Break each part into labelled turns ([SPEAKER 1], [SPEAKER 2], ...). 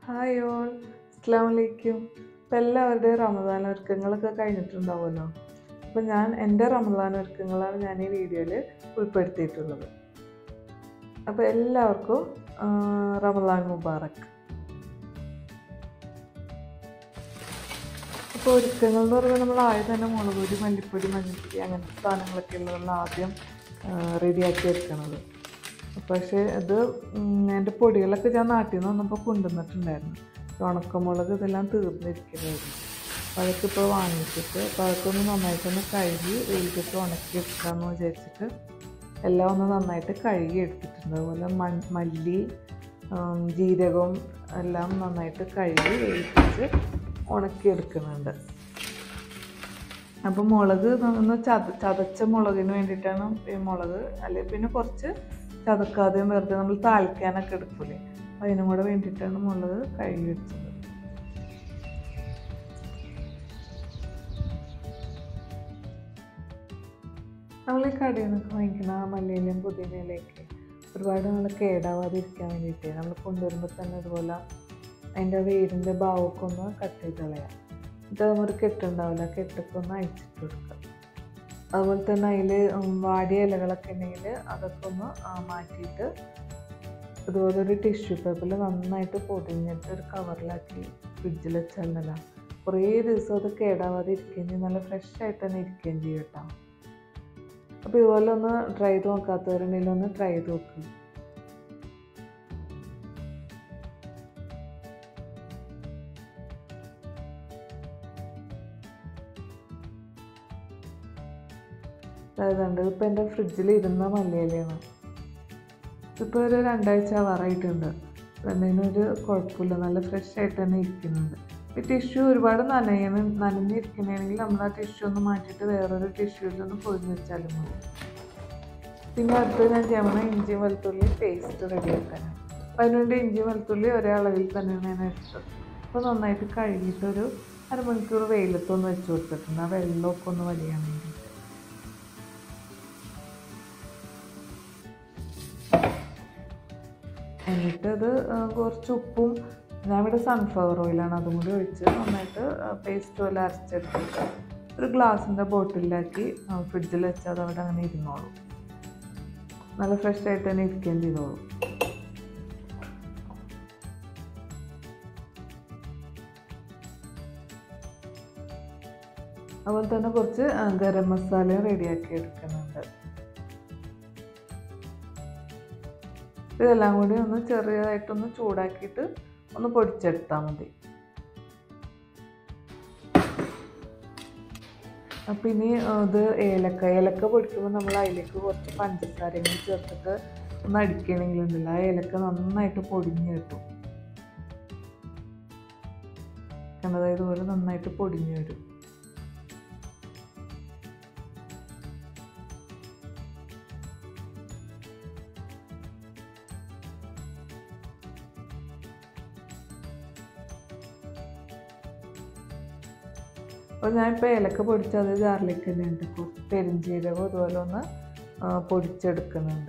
[SPEAKER 1] Hi all അസ്സാം വലൈക്കും ഇപ്പം എല്ലാവരുടെയും റമദാൻ ഒരുക്കങ്ങളൊക്കെ കഴിഞ്ഞിട്ടുണ്ടാവുമല്ലോ അപ്പം ഞാൻ എൻ്റെ റമദാൻ ഒരുക്കങ്ങളാണ് ഞാൻ ഈ വീഡിയോയിൽ ഉൾപ്പെടുത്തിയിട്ടുള്ളത് അപ്പോൾ എല്ലാവർക്കും ആ, റമദാൻ മുബാറക്ക് അപ്പോൾ ഒരുക്കങ്ങൾ എന്ന് പറയുമ്പോൾ നമ്മൾ ആദ്യം തന്നെ മുളക് പൊടി മല്ലിപ്പൊടി മഞ്ഞൾപ്പൊടി അങ്ങനത്തെ സാധനങ്ങളൊക്കെ ഉള്ളതാണ് ആദ്യം റെഡിയാക്കി വെക്കണത് പക്ഷേ ഇത് ഉം, എൻ്റെ പൊടികളൊക്കെ ഞാൻ നാട്ടിൽ നിന്ന് വന്നപ്പോൾ കൊണ്ടുവന്നിട്ടുണ്ടായിരുന്നു ഈ ഉണക്കമുളക് ഇതെല്ലാം തീർന്നിരിക്കുന്നതായിരുന്നു അപ്പോൾ അതൊക്കെ ഇപ്പോൾ വാങ്ങിച്ചിട്ട് അപ്പോൾ അതൊക്കെ ഒന്ന് നന്നായിട്ടൊന്ന് കഴുകി വെയിലത്തിട്ട് ഉണക്കി എടുക്കാമെന്ന് വിചാരിച്ചിട്ട് എല്ലാം ഒന്ന് നന്നായിട്ട് കഴുകി എടുത്തിട്ടുണ്ട് അതുപോലെ മൺ മല്ലി ഉം, ജീരകവും എല്ലാം നന്നായിട്ട് കഴുകി വെയിലത്തിട്ട് ഉണക്കി എടുക്കുന്നുണ്ട് അപ്പോൾ മുളക് ഒന്ന് ചത ചതച്ച മുളകിന് വേണ്ടിയിട്ടാണ് ഈ മുളക് അല്ലെങ്കിൽ പിന്നെ കുറച്ച് ചതക്കാതെയും വെറുതെ നമ്മൾ താളിക്കാനൊക്കെ എടുക്കൂലേ അപ്പോൾ അതിനും കൂടെ വേണ്ടിയിട്ടാണ് മുളക് കഴുകി വെച്ചത് നമ്മൾ ഈ കടയിൽ നിന്നൊക്കെ വാങ്ങിക്കുന്ന മല്ലിയിലയും പുതിനയിലേക്ക് ഒരുപാട് നമ്മൾ കേടാവാതിരിക്കാൻ വേണ്ടിയിട്ട് നമ്മൾ കൊണ്ടുവരുമ്പോൾ തന്നെ അതുപോലെ അതിൻ്റെ വേരിൻ്റെ ഭാവമൊക്കെ ഒന്ന് കട്ട് ചെയ്ത് കളയാം എന്നിട്ട് ഒരു കെട്ടുണ്ടാവില്ല കെട്ടൊക്കെ ഒന്ന് അയച്ചിട്ട് കൊടുക്കുക അതുപോലെ തന്നെ അതിൽ വാടിയ ഇലകളൊക്കെ ഉണ്ടെങ്കിൽ അതൊക്കെ ഒന്ന് ആ, മാറ്റിയിട്ട് അതുപോലെ ഒരു ടിഷ്യൂ പേപ്പറിൽ നന്നായിട്ട് പൊതിഞ്ഞിട്ട് ഒരു കവറിലാക്കി ഫ്രിഡ്ജിൽ വെച്ചാലല്ല കുറേ ദിവസം അത് കേടാവാതെ ഇരിക്കുകയും ചെയ്യും നല്ല ഫ്രഷ് ആയിട്ട് തന്നെ ഇരിക്കുകയും ചെയ്യും കേട്ടോ അപ്പോൾ ഇതുപോലെ ഒന്ന് ട്രൈ ചെയ്ത് നോക്കാത്തവരുണ്ടെങ്കിൽ ഒന്ന് ട്രൈ ചെയ്ത് നോക്കുക അതായത് ഇപ്പോൾ എൻ്റെ ഫ്രിഡ്ജിൽ ഇരുന്ന മല്ലിയിലയാണ് ഇപ്പോൾ ഒരു രണ്ടാഴ്ച ആവാറായിട്ടുണ്ട് അതിനൊരു കുഴപ്പമില്ല നല്ല ഫ്രഷ് ആയിട്ട് തന്നെ ഇരിക്കുന്നുണ്ട് ഈ ടിഷ്യൂ ഒരുപാട് നനയണം നനഞ്ഞിരിക്കണമെങ്കിൽ നമ്മൾ ആ ടിഷ്യൂ ഒന്ന് മാറ്റിയിട്ട് വേറൊരു ടിഷ്യൂവിൽ ഒന്ന് പൊതിഞ്ഞ് വെച്ചാലും മതി പിന്നെ അടുത്ത് ഞാൻ ചെയ്യണം ഇഞ്ചി വെളുത്തുള്ളി പേസ്റ്റ് റെഡിയാക്കാനാണ് അപ്പോൾ അതിനുവേണ്ടി ഇഞ്ചി വെളുത്തുള്ളി ഒരേ അളവിൽ തന്നെയാണ് ഞാൻ എടുത്തത് അപ്പോൾ നന്നായിട്ട് കഴുകിയിട്ട് ഒരു അരമണിക്കൂർ വെയിലത്തൊന്ന് വെച്ച് കൊടുത്തിട്ടുണ്ട് ആ വെള്ളമൊക്കെ ഒന്ന് വലിയാൻ വേണ്ടി എന്നിട്ടത് ആ, കുറച്ച് ഉപ്പും ഞാൻ ഇവിടെ സൺഫ്ലവർ ഓയിലാണ് അതും കൂടി ഒഴിച്ച് നന്നായിട്ട് പേസ്റ്റ് പോലെ അരച്ചെടുത്തിട്ട് ഒരു ഗ്ലാസിൻ്റെ ബോട്ടിലാക്കി ഫ്രിഡ്ജിൽ വെച്ചാൽ അത് അവിടെ അങ്ങനെ ഇരുന്നോളും നല്ല ഫ്രഷ് ആയിട്ട് തന്നെ ഇരിക്കുകയും ചെയ്തോളും അതുപോലെ തന്നെ കുറച്ച് ആ, ഗരം മസാലയും റെഡിയാക്കി എടുക്കുന്നുണ്ട് ഇതെല്ലാം കൂടി ഒന്ന് ചെറിയതായിട്ടൊന്ന് ചൂടാക്കിയിട്ട് ഒന്ന് പൊടിച്ചെടുത്താൽ മതി അപ്പം ഇനി ഇത് ഏലക്ക ഏലക്ക പൊടിക്കുമ്പോൾ നമ്മൾ അതിലേക്ക് കുറച്ച് പഞ്ചസാരയും കൂടി ചേർത്തിട്ട് ഒന്ന് അടിക്കണമെങ്കിലുണ്ടല്ലോ ആ ഏലക്ക നന്നായിട്ട് പൊടിഞ്ഞ് കിട്ടും കണ്ടത് ഇതുപോലെ നന്നായിട്ട് പൊടിഞ്ഞ് വരും അപ്പോൾ ഞാനിപ്പോൾ ഏലക്ക പൊടിച്ചത് ജാറിലേക്ക് തന്നെ ഉണ്ട് കുറച്ച് പെരിഞ്ചീരകം അതുപോലെ ഒന്ന് ആ, പൊടിച്ചെടുക്കുന്നുണ്ട്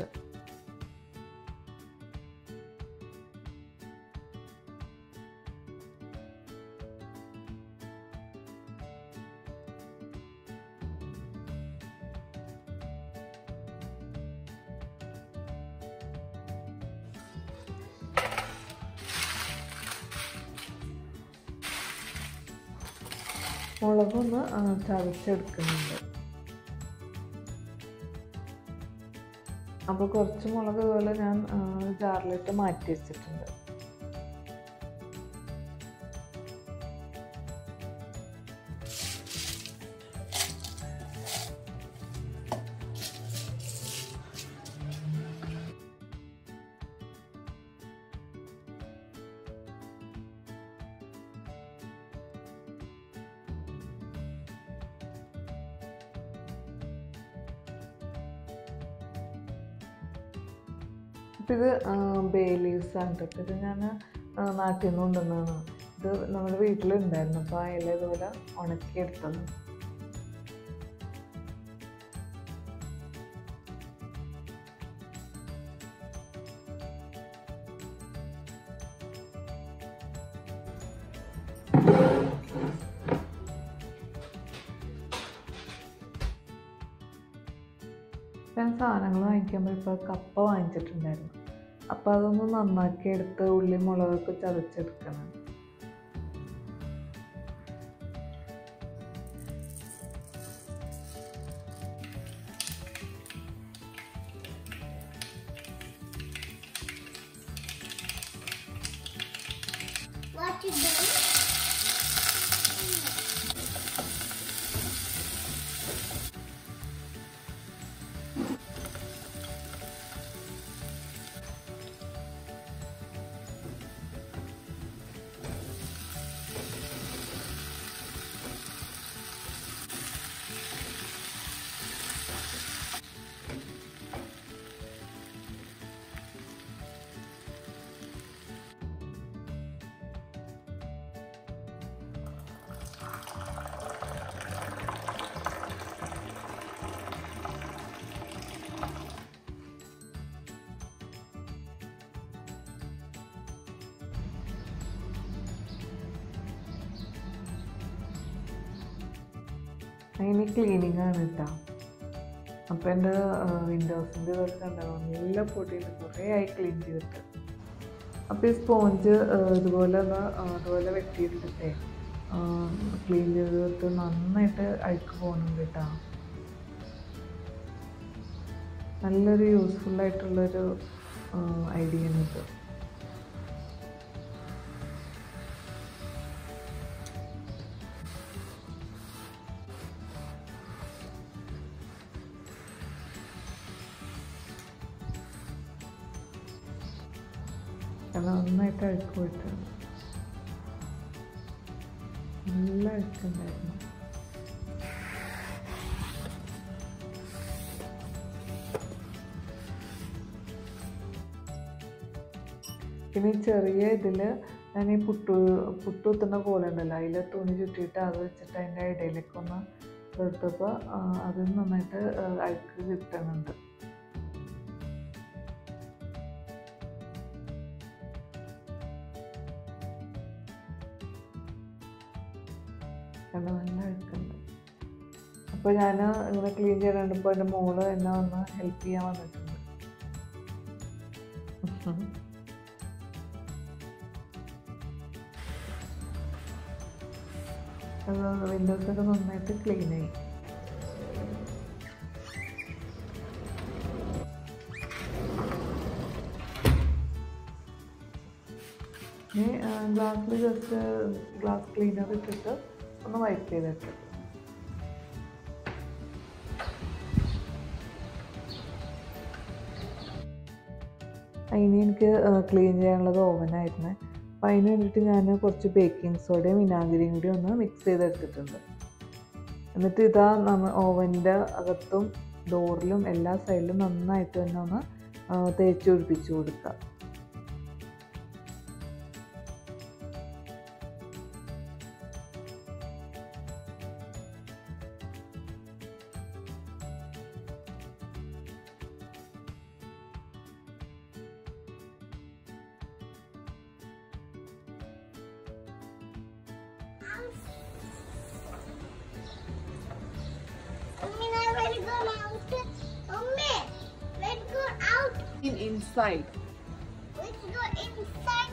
[SPEAKER 1] മുളകൊന്ന് ആ, ചതച്ചെടുക്കുന്നുണ്ട് അപ്പോൾ കുറച്ച് മുളക് ഇതുപോലെ ഞാൻ ആ, ജാറിലിട്ട് മാറ്റി വെച്ചിട്ടുണ്ട് അപ്പം ഇത് ബേ ലീവ്സ് ആണ് കേട്ടോ ഇത് ഞാൻ നാട്ടിൽ നിന്ന് കൊണ്ടുവന്നതാണ് ഇത് നമ്മുടെ വീട്ടിലുണ്ടായിരുന്നു അപ്പോൾ ആ ഇല ഇതുപോലെ ഉണക്കിയെടുത്തത് സാധനങ്ങൾ വാങ്ങിക്കുമ്പോൾ ഇപ്പോൾ കപ്പ വാങ്ങിച്ചിട്ടുണ്ടായിരുന്നു അപ്പോൾ അതൊന്ന് നന്നാക്കി എടുത്ത് ഉള്ളി മുളകൊക്കെ ചതച്ചെടുക്കണം
[SPEAKER 2] What you doing?
[SPEAKER 1] അതിന് ക്ലീനിങ് ആണ് കേട്ടോ അപ്പോൾ എൻ്റെ വിൻഡോസിൻ്റെ ഇതൊക്കെ കണ്ടോ നല്ല പൊടിയുണ്ട് കുറേ ആയി ക്ലീൻ ചെയ്തിട്ട് അപ്പോൾ ഈ സ്പോഞ്ച് ഇതുപോലെ ഒന്ന് ആ, ഇതുപോലെ വെട്ടിയെടുത്തിട്ടേ ക്ലീൻ ചെയ്തിട്ട് നന്നായിട്ട് അഴുക്ക് പോകുന്നുണ്ട് കേട്ടോ നല്ലൊരു യൂസ്ഫുൾ ആയിട്ടുള്ളൊരു ഐഡിയ ആണ് ഇത് കാരണം നന്നായിട്ട് അഴുക്ക് പോയിട്ടുണ്ട് നല്ല അഴുക്കുണ്ടായിരുന്നു പിന്നെ ഈ ചെറിയ ഇതിൽ ഞാൻ ഈ പുട്ടു പുട്ടു കുത്തുന്ന പോലെ ഉണ്ടല്ലോ അതിൽ തുണി ചുറ്റിയിട്ട് അത് വെച്ചിട്ട് അതിൻ്റെ ഇടയിലേക്ക് ഒന്ന് എടുത്തപ്പോൾ അത് നന്നായിട്ട് ആ, അഴുക്ക് കിട്ടുന്നുണ്ട് കാരണം നല്ല അഴുക്കുണ്ട് അപ്പോൾ ഞാൻ ഇങ്ങനെ ക്ലീൻ ചെയ്യാൻ കണ്ടപ്പോൾ എൻ്റെ മോള് എന്നെ ഒന്ന് ഹെൽപ്പ് ചെയ്യാൻ വന്നിട്ടുണ്ട് അത് വിൻഡോസൊക്കെ നന്നായിട്ട് ക്ലീൻ ആയി ഇനി ഗ്ലാസ്സിൽ ജസ്റ്റ് ഗ്ലാസ് ക്ലീനർ ഇട്ടിട്ട് ഒന്ന് വൈപ്പ് ചെയ്തിട്ട് അതിന് എനിക്ക് ക്ലീൻ ചെയ്യാനുള്ളത് ഓവനായിരുന്നു അപ്പോൾ അതിന് വേണ്ടിയിട്ട് ഞാൻ കുറച്ച് ബേക്കിംഗ് സോഡയും വിനാഗിരിയും കൂടി ഒന്ന് മിക്സ് ചെയ്തെടുത്തിട്ടുണ്ട് എന്നിട്ട് ഇതാ നമ്മൾ ഓവൻ്റെ അകത്തും ഡോറിലും എല്ലാ സൈഡിലും നന്നായിട്ട് തന്നെ ഒന്ന് ആ, തേച്ച് പിടിപ്പിച്ച് കൊടുക്കുക
[SPEAKER 2] Mummy, now let's go out. Mummy, let's go out.
[SPEAKER 1] Inside
[SPEAKER 2] Let's go inside.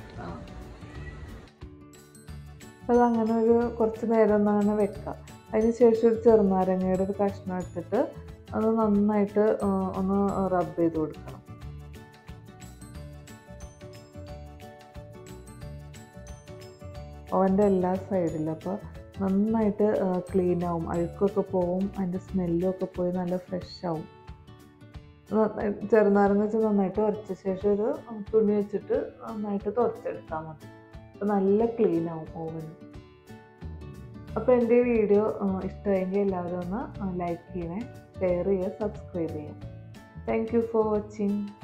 [SPEAKER 1] അത് അങ്ങനെ ഒരു കുറച്ച് നേരം ഒന്ന് അങ്ങനെ വെക്കാം അതിന് ശേഷം ഒരു ചെറുനാരങ്ങയുടെ ഒരു കഷ്ണം എടുത്തിട്ട് അത് നന്നായിട്ട് ആ, ഒന്ന് റബ്ബ് ചെയ്ത് കൊടുക്കണം അവൻ്റെ എല്ലാ സൈഡിലും അപ്പോൾ നന്നായിട്ട് ക്ലീൻ ആവും അഴുക്കൊക്കെ പോവും അതിൻ്റെ സ്മെല്ലും ഒക്കെ പോയി നല്ല ഫ്രഷ് ആവും നന്നായി- ചെറുനാരങ്ങ വെച്ച് നന്നായിട്ട് ഉരച്ച ശേഷം ഒരു തുണി വെച്ചിട്ട് നന്നായിട്ട് തുറച്ചെടുത്താൽ മതി അപ്പോൾ നല്ല ക്ലീൻ ആവും ഓവന് അപ്പോൾ എൻ്റെ ഈ വീഡിയോ ഇഷ്ടമായെങ്കിൽ എല്ലാവരും ഒന്ന് ലൈക്ക് ചെയ്യണേ ഷെയർ ചെയ്യുക സബ്സ്ക്രൈബ് ചെയ്യുക താങ്ക് യു ഫോർ വാച്ചിങ്